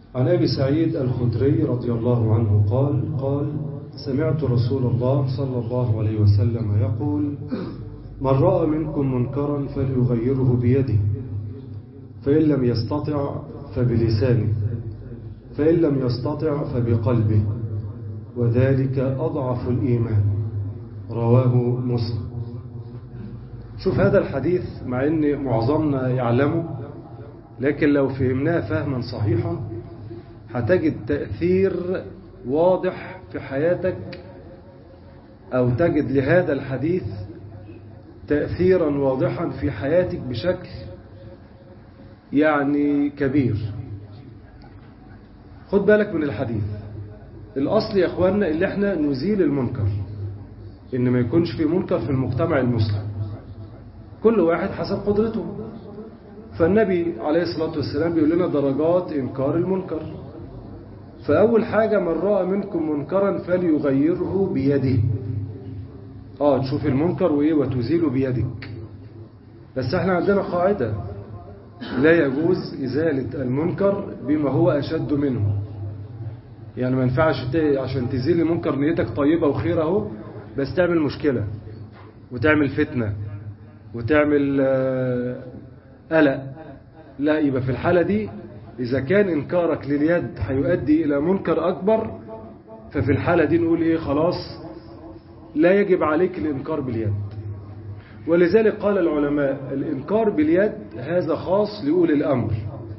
عن أبي سعيد الخدري رضي الله عنه قال قال سمعت رسول الله صلى الله عليه وسلم يقول من رأى منكم منكرا فليغيره بيده فإن لم يستطع فبلسانه فإن لم يستطع فبقلبه وذلك أضعف الإيمان رواه مسلم شوف هذا الحديث مع أن معظمنا يعلمه لكن لو فهمناه فهما صحيحا هتجد تأثير واضح في حياتك أو تجد لهذا الحديث تأثيرا واضحا في حياتك بشكل يعني كبير خد بالك من الحديث الأصل يا أخواننا اللي احنا نزيل المنكر إن ما يكونش في منكر في المجتمع المسلم كل واحد حسب قدرته فالنبي عليه الصلاة والسلام بيقول لنا درجات إنكار المنكر فأول حاجة من رأى منكم منكرا فليغيره بيده آه تشوف المنكر وإيه وتزيله بيدك بس احنا عندنا قاعدة لا يجوز إزالة المنكر بما هو أشد منه يعني ما ينفعش عشان تزيل المنكر نيتك طيبة وخير اهو بس تعمل مشكلة وتعمل فتنة وتعمل قلق لا يبقى في الحالة دي إذا كان إنكارك لليد هيؤدي إلى منكر أكبر ففي الحالة دي نقول إيه خلاص لا يجب عليك الإنكار باليد ولذلك قال العلماء الإنكار باليد هذا خاص لأولي الأمر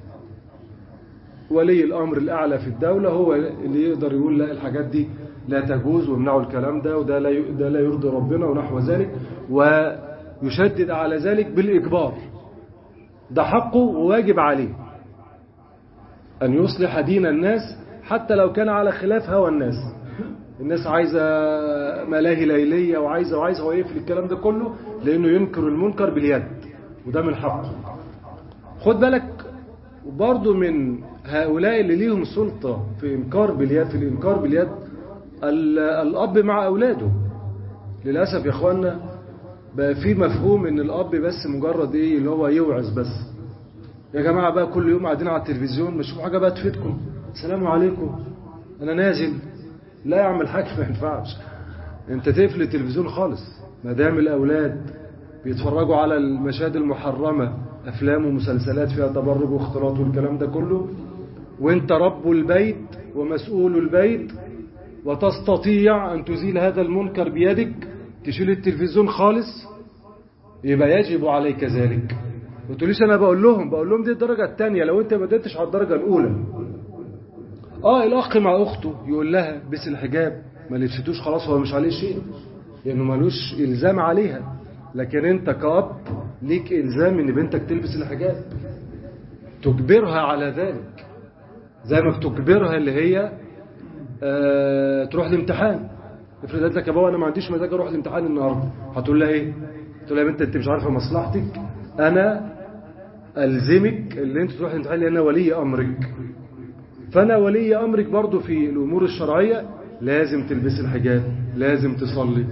ولي الأمر الأعلى في الدولة هو اللي يقدر يقول لا الحاجات دي لا تجوز ويمنعوا الكلام ده وده لا ده لا يرضي ربنا ونحو ذلك ويشدد على ذلك بالإجبار ده حقه وواجب عليه أن يصلح دين الناس حتى لو كان على خلاف هوى الناس الناس عايزة ملاهي ليلية وعايزة وعايزة هو يقفل الكلام ده كله لأنه ينكر المنكر باليد وده من حقه خد بالك وبرضه من هؤلاء اللي ليهم سلطة في إنكار باليد في الإنكار باليد الأب مع أولاده للأسف يا إخواننا بقى في مفهوم إن الأب بس مجرد إيه اللي هو يوعظ بس يا جماعة بقى كل يوم قاعدين على التلفزيون بشوفوا حاجة بقى تفيدكم السلام عليكم أنا نازل لا يا عم الحاج ما ينفعش أنت تقفل التلفزيون خالص ما دام الأولاد بيتفرجوا على المشاهد المحرمة أفلام ومسلسلات فيها تبرج واختلاط والكلام ده كله وانت رب البيت ومسؤول البيت وتستطيع أن تزيل هذا المنكر بيدك تشيل التلفزيون خالص يبقى يجب عليك ذلك ما تقوليش انا بقول لهم بقول لهم دي الدرجة الثانية لو انت ما قدرتش على الدرجة الاولى اه الاخ مع اخته يقول لها بس الحجاب ما لبستوش خلاص هو مش عليه شيء لانه ملوش الزام عليها لكن انت كأب ليك الزام ان بنتك تلبس الحجاب تجبرها على ذلك زي ما بتجبرها اللي هي آه تروح الامتحان افرض قالت لك يا بابا انا ما عنديش مزاج اروح الامتحان النهارده هتقول لها ايه تقول لها يا بنت انت مش عارفه مصلحتك انا الزمك اللي انت تروح الامتحان لان ولي امرك فانا ولي امرك برضو في الامور الشرعيه لازم تلبس الحجاب لازم تصلي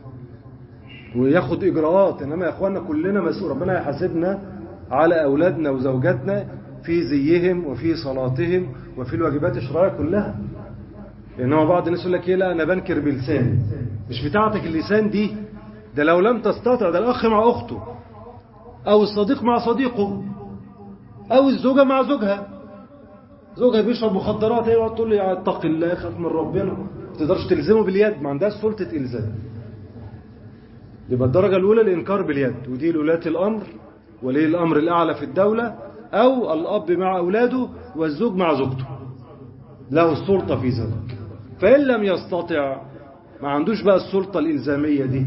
وياخد اجراءات انما يا اخوانا كلنا مسؤول ربنا يحاسبنا على اولادنا وزوجاتنا في زيهم وفي صلاتهم وفي الواجبات الشرعيه كلها انما بعض الناس يقول لك ايه لا انا بنكر بلساني مش بتاعتك اللسان دي ده لو لم تستطع ده الاخ مع اخته او الصديق مع صديقه او الزوجه مع زوجها زوجها بيشرب مخدرات ايه تقول لي اتق الله خاف من ربنا ما تقدرش تلزمه باليد ما عندهاش سلطه الزام يبقى الدرجه الاولى الانكار باليد ودي لولاة الامر ولي الامر الاعلى في الدوله او الاب مع اولاده والزوج مع زوجته له السلطه في ذلك فإن لم يستطع ما عندوش بقى السلطة الإلزامية دي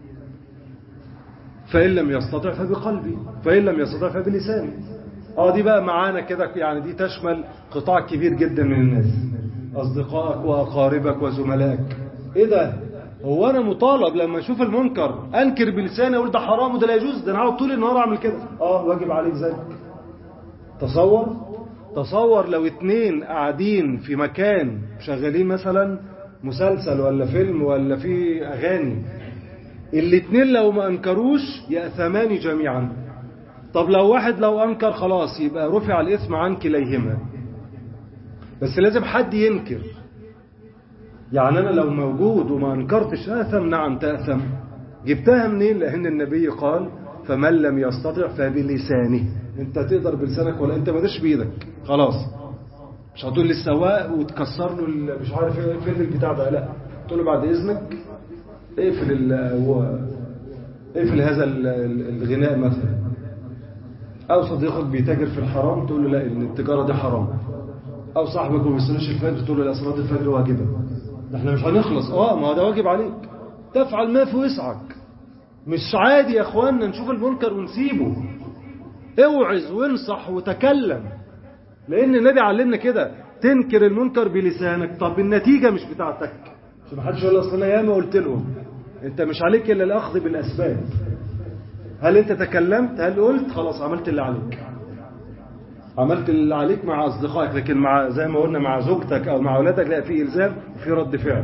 فإن لم يستطع فبقلبي فإن لم يستطع فبلساني اه دي بقى معانا كده يعني دي تشمل قطاع كبير جدا من الناس أصدقائك وأقاربك وزملائك إيه ده هو أنا مطالب لما أشوف المنكر أنكر بلساني أقول ده حرام وده لا يجوز ده أنا أقعد طول النهار أعمل كده اه واجب عليك ذلك تصور تصور لو اتنين قاعدين في مكان شغالين مثلا مسلسل ولا فيلم ولا في أغاني الاتنين لو ما أنكروش يأثمان جميعا طب لو واحد لو أنكر خلاص يبقى رفع الإثم عن كليهما بس لازم حد ينكر يعني أنا لو موجود وما أنكرتش آثم نعم تأثم جبتها منين لأن النبي قال فمن لم يستطع فبلسانه انت تقدر بلسانك ولا انت ما دش بايدك خلاص مش هتقول للسواق وتكسر له ال- مش عارف ايه فين البتاع ده لا تقول له بعد اذنك اقفل ال- و- اقفل هذا ال- ال- الغناء مثلا او صديقك بيتاجر في الحرام تقول له لا ان التجاره دي حرام او صاحبك ما بيصليش الفجر تقول له لا صلاه الفجر واجبه ده احنا مش هنخلص اه ما هو ده واجب عليك تفعل ما في وسعك مش عادي يا اخوانا نشوف المنكر ونسيبه اوعظ وانصح وتكلم لان النبي علمنا كده تنكر المنكر بلسانك طب النتيجة مش بتاعتك عشان ما حدش يقول اصل انا ياما قلت لهم انت مش عليك الا الاخذ بالاسباب هل انت تكلمت هل قلت خلاص عملت اللي عليك عملت اللي عليك مع اصدقائك لكن مع زي ما قلنا مع زوجتك او مع اولادك لا في الزام وفي رد فعل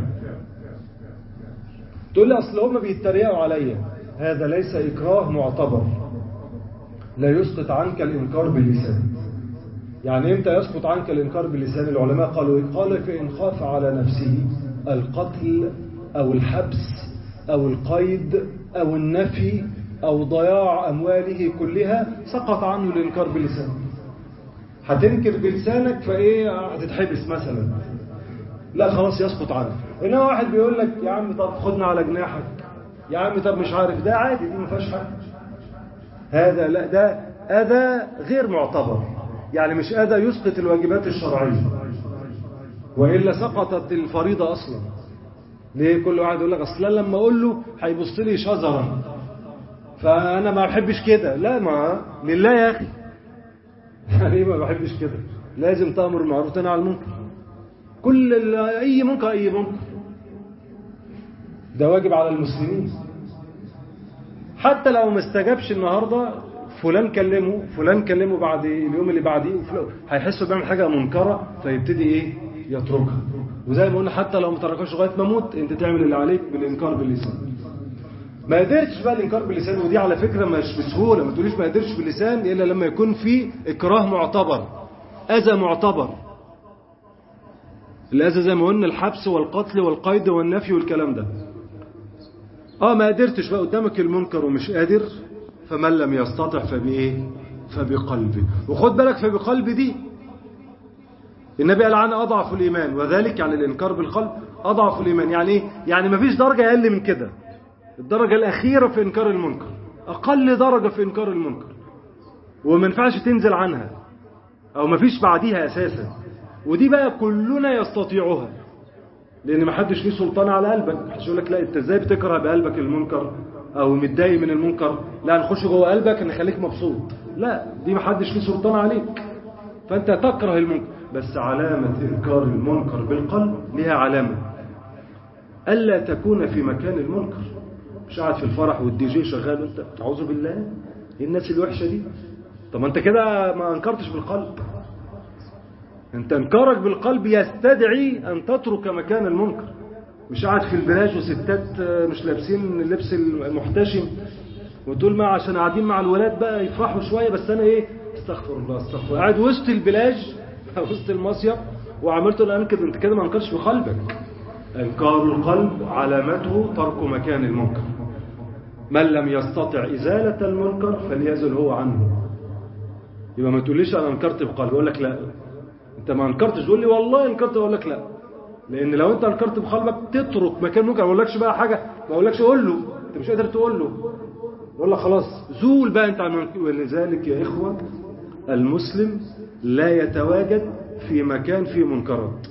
تقول لي اصل هم بيتريقوا عليا هذا ليس اكراه معتبر لا يسقط عنك الانكار باللسان يعني امتى يسقط عنك الانكار باللسان العلماء قالوا إيه؟ قال فان خاف على نفسه القتل او الحبس او القيد او النفي او ضياع امواله كلها سقط عنه الانكار باللسان هتنكر بلسانك فايه هتتحبس مثلا لا خلاص يسقط عنك انما واحد بيقول لك يا عم طب خدنا على جناحك يا عم طب مش عارف ده عادي دي ما فيهاش حاجه هذا لا ده اذى غير معتبر يعني مش اذى يسقط الواجبات الشرعيه والا سقطت الفريضه اصلا ليه كل واحد يقول لك اصلا لما اقول له هيبص لي شذرا فانا ما بحبش كده لا ما لله يا اخي يعني ايه ما بحبش كده لازم تامر بالمعروف وتنهى عن المنكر كل ال- اي منكر اي منكر ده واجب على المسلمين حتى لو ما استجابش النهارده فلان كلمه فلان كلمه بعد اليوم اللي بعديه وفلان- هيحسوا بيعمل حاجه منكره فيبتدي ايه يتركها وزي ما قلنا حتى لو ما تركهاش لغايه ما موت انت تعمل اللي عليك بالانكار باللسان ما قدرتش بقى الانكار باللسان ودي على فكره مش بسهوله ما تقوليش ما قدرتش باللسان الا لما يكون في اكراه معتبر اذى معتبر الاذى زي ما قلنا الحبس والقتل والقيد والنفي والكلام ده اه ما قدرتش بقى قدامك المنكر ومش قادر فمن لم يستطع فبايه فبقلبه وخد بالك فبقلبه دي النبي قال عنها اضعف الايمان وذلك يعني الانكار بالقلب اضعف الايمان يعني ايه يعني ما فيش درجه اقل من كده الدرجه الاخيره في انكار المنكر اقل درجه في انكار المنكر وما ينفعش تنزل عنها او ما فيش بعديها اساسا ودي بقى كلنا يستطيعها لان ما حدش ليه سلطان على قلبك محدش يقول لك لا انت ازاي بتكره بقلبك المنكر او متضايق من المنكر لا نخش جوه قلبك نخليك مبسوط لا دي ما حدش ليه سلطان عليك فانت تكره المنكر بس علامة انكار المنكر بالقلب لها علامة الا تكون في مكان المنكر مش قاعد في الفرح والدي جي شغال وانت اعوذ بالله ايه الناس الوحشه دي طب ما انت كده ما انكرتش بالقلب انت انكارك بالقلب يستدعي ان تترك مكان المنكر مش قاعد في البلاج وستات مش لابسين اللبس المحتشم وتقول ما عشان قاعدين مع الولاد بقى يفرحوا شويه بس انا ايه استغفر الله استغفر الله قاعد وسط البلاج وسط المصيف وعملت له انكر انت كده ما انكرش بقلبك انكار القلب علامته ترك مكان المنكر من لم يستطع ازاله المنكر فليزل هو عنه يبقى ما تقوليش انا انكرت بقلبي اقول لك لا انت ما انكرتش تقول لي والله انكرت اقول لك لا لان لو انت انكرت بقلبك تترك مكان ممكن ما اقولكش بقى حاجه ما اقولكش قول له انت مش قادر تقول له يقول لك خلاص زول بقى انت عن ولذلك يا اخوه المسلم لا يتواجد في مكان فيه منكرات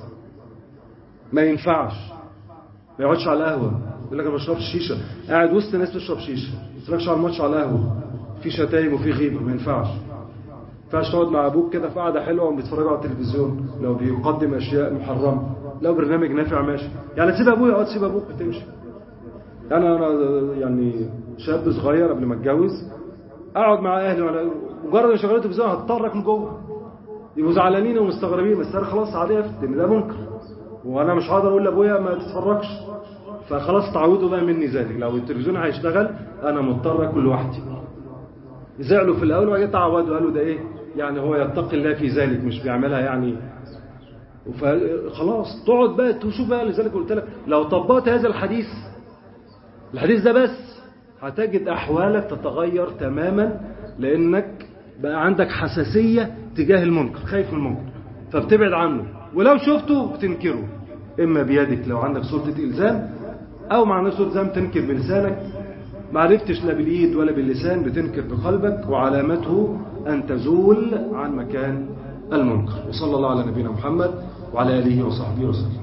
ما ينفعش ما يقعدش على القهوه يقول لك انا ما بشربش شيشه قاعد وسط ناس بتشرب شيشه ما تتفرجش على الماتش على القهوه في شتايم وفي غيبه ما ينفعش ينفعش تقعد مع ابوك كده في قعده حلوه وبيتفرجوا على التلفزيون لو بيقدم اشياء محرمه لو برنامج نافع ماشي يعني تسيب ابويا اه تسيب ابوك وتمشي انا انا يعني شاب صغير قبل ما اتجوز اقعد مع اهلي وانا مجرد ما شغلت التلفزيون هتطرق من جوه يبقوا زعلانين ومستغربين بس انا خلاص عرفت ان ده منكر وانا مش هقدر اقول لابويا ما تتفرجش فخلاص تعودوا بقى مني ذلك لو التلفزيون هيشتغل انا مضطر اكل لوحدي زعلوا في الاول وبعدين تعودوا قالوا ده ايه يعني هو يتقي الله في ذلك مش بيعملها يعني فخلاص تقعد بقى تشوف بقى لذلك قلت لك لو طبقت هذا الحديث الحديث ده بس هتجد أحوالك تتغير تماما لأنك بقى عندك حساسية تجاه المنكر خايف من المنكر فبتبعد عنه ولو شفته بتنكره إما بيدك لو عندك سلطة إلزام أو مع نفس إلزام تنكر بلسانك ما عرفتش لا بالإيد ولا باللسان بتنكر بقلبك وعلامته أن تزول عن مكان المنكر وصلى الله على نبينا محمد وعلى آله وصحبه وسلم